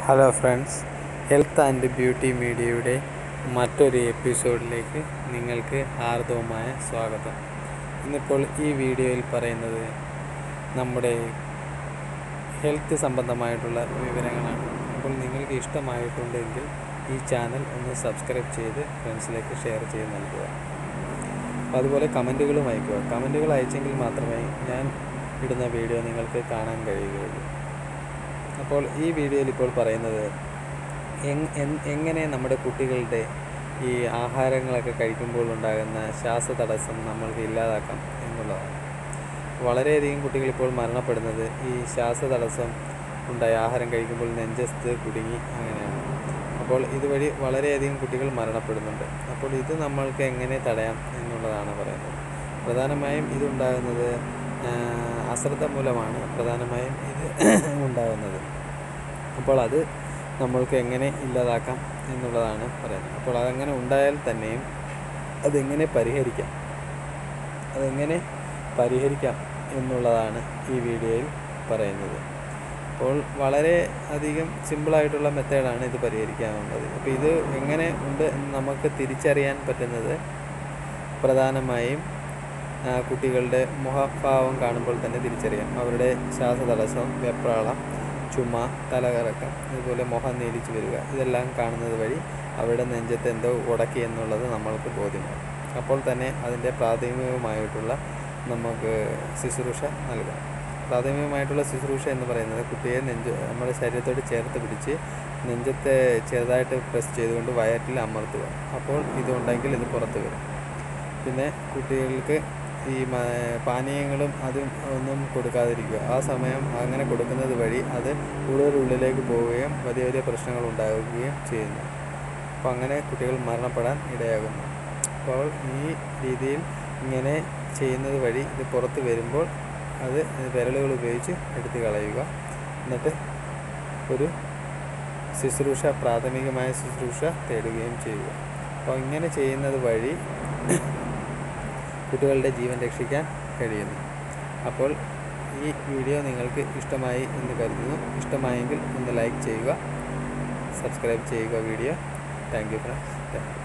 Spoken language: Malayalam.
hello friends health and beauty മീഡിയയുടെ മറ്റൊരു എപ്പിസോഡിലേക്ക് നിങ്ങൾക്ക് ഹാർദവമായ സ്വാഗതം ഇന്നിപ്പോൾ ഈ വീഡിയോയിൽ പറയുന്നത് നമ്മുടെ ഹെൽത്ത് സംബന്ധമായിട്ടുള്ള വിവരങ്ങളാണ് അപ്പോൾ നിങ്ങൾക്ക് ഇഷ്ടമായിട്ടുണ്ടെങ്കിൽ ഈ ചാനൽ ഒന്ന് സബ്സ്ക്രൈബ് ചെയ്ത് ഫ്രണ്ട്സിലേക്ക് ഷെയർ ചെയ്ത് നൽകുക അപ്പോൾ അതുപോലെ കമൻറ്റുകളും അയക്കുക കമൻറ്റുകൾ അയച്ചെങ്കിൽ മാത്രമേ ഞാൻ ഇടുന്ന വീഡിയോ നിങ്ങൾക്ക് കാണാൻ കഴിയുകയുള്ളൂ അപ്പോൾ ഈ വീഡിയോയിൽ ഇപ്പോൾ പറയുന്നത് എങ്- എൻ- എങ്ങനെ നമ്മുടെ കുട്ടികളുടെ ഈ ആഹാരങ്ങളൊക്കെ കഴിക്കുമ്പോൾ ഉണ്ടാകുന്ന ശ്വാസതടസ്സം നമ്മൾക്ക് ഇല്ലാതാക്കാം എന്നുള്ളതാണ് വളരെയധികം കുട്ടികൾ ഇപ്പോൾ മരണപ്പെടുന്നത് ഈ ശ്വാസതടസ്സം ഉണ്ടായ ആഹാരം കഴിക്കുമ്പോൾ നെഞ്ചത്ത് കുടുങ്ങി അങ്ങനെയാണ് അപ്പോൾ ഇതുവഴി വളരെയധികം കുട്ടികൾ മരണപ്പെടുന്നുണ്ട് അപ്പോൾ ഇത് നമ്മൾക്ക് എങ്ങനെ തടയാം എന്നുള്ളതാണ് പറയുന്നത് പ്രധാനമായും ഇതുണ്ടാകുന്നത് ആ, അശ്രദ്ധ മൂലമാണ് പ്രധാനമായും ഇത് ഉണ്ടാകുന്നത് അപ്പോൾ അത് നമ്മൾക്ക് എങ്ങനെ ഇല്ലാതാക്കാം എന്നുള്ളതാണ് പറയുന്നത് അപ്പോൾ അതങ്ങനെ ഉണ്ടായാൽ തന്നെയും അതെങ്ങനെ പരിഹരിക്കാം അതെങ്ങനെ പരിഹരിക്കാം എന്നുള്ളതാണ് ഈ വീഡിയോയിൽ പറയുന്നത് അപ്പോൾ വളരെ അധികം സിമ്പിളായിട്ടുള്ള മെത്തേഡാണ് ഇത് പരിഹരിക്കാനുള്ളത് അപ്പോൾ ഇത് എങ്ങനെ ഉണ്ട് എന്ന് നമുക്ക് തിരിച്ചറിയാൻ പറ്റുന്നത് പ്രധാനമായും ആ, കുട്ടികളുടെ മുഖഭാവം കാണുമ്പോൾ തന്നെ തിരിച്ചറിയാം അവരുടെ ശ്വാസതടസ്സം വെപ്രാളം ചുമ തലകറക്കം അതുപോലെ മുഖം നീലിച്ചു വരിക ഇതെല്ലാം കാണുന്നത് വഴി അവരുടെ നെഞ്ചത്ത് എന്തോ ഉടക്കി എന്നുള്ളത് നമ്മൾക്ക് ബോധ്യമാകും അപ്പോൾ തന്നെ അതിൻ്റെ പ്രാഥമികമായിട്ടുള്ള നമുക്ക് ശുശ്രൂഷ നൽകാം പ്രാഥമികമായിട്ടുള്ള ശുശ്രൂഷ എന്ന് പറയുന്നത് കുട്ടിയെ നെഞ്ച് നമ്മുടെ ശരീരത്തോട് ചേർത്ത് പിടിച്ച് നെഞ്ചത്തെ ചെറുതായിട്ട് പ്രസ് ചെയ്തുകൊണ്ട് വയറ്റിൽ അമർത്തുക അപ്പോൾ ഇതുണ്ടെങ്കിൽ ഇത് പുറത്ത് വരും പിന്നെ കുട്ടികൾക്ക് ഈ മ- പാനീയങ്ങളും അതും ഒന്നും കൊടുക്കാതിരിക്കുക ആ സമയം അങ്ങനെ കൊടുക്കുന്നത് വഴി അത് കൂടുതൽ ഉള്ളിലേക്ക് പോവുകയും വലിയ വലിയ പ്രശ്നങ്ങൾ ഉണ്ടാവുകയും ചെയ്യുന്നു അപ്പോൾ അങ്ങനെ കുട്ടികൾ മരണപ്പെടാൻ ഇടയാകുന്നു അപ്പോൾ ഈ രീതിയിൽ ഇങ്ങനെ ചെയ്യുന്നത് വഴി ഇത് പുറത്ത് വരുമ്പോൾ അത് വിരലുകൾ ഉപയോഗിച്ച് എടുത്ത് കളയുക എന്നിട്ട് ഒരു ശുശ്രൂഷ പ്രാഥമികമായ ശുശ്രൂഷ തേടുകയും ചെയ്യുക അപ്പോൾ ഇങ്ങനെ ചെയ്യുന്നത് വഴി കുട്ടികളുടെ ജീവൻ രക്ഷിക്കാൻ കഴിയുന്നു അപ്പോൾ ഈ വീഡിയോ നിങ്ങൾക്ക് ഇഷ്ടമായി എന്ന് കരുതുന്നു ഇഷ്ടമായെങ്കിൽ ഒന്ന് ലൈക്ക് ചെയ്യുക സബ്സ്ക്രൈബ് ചെയ്യുക video thank you friends thank U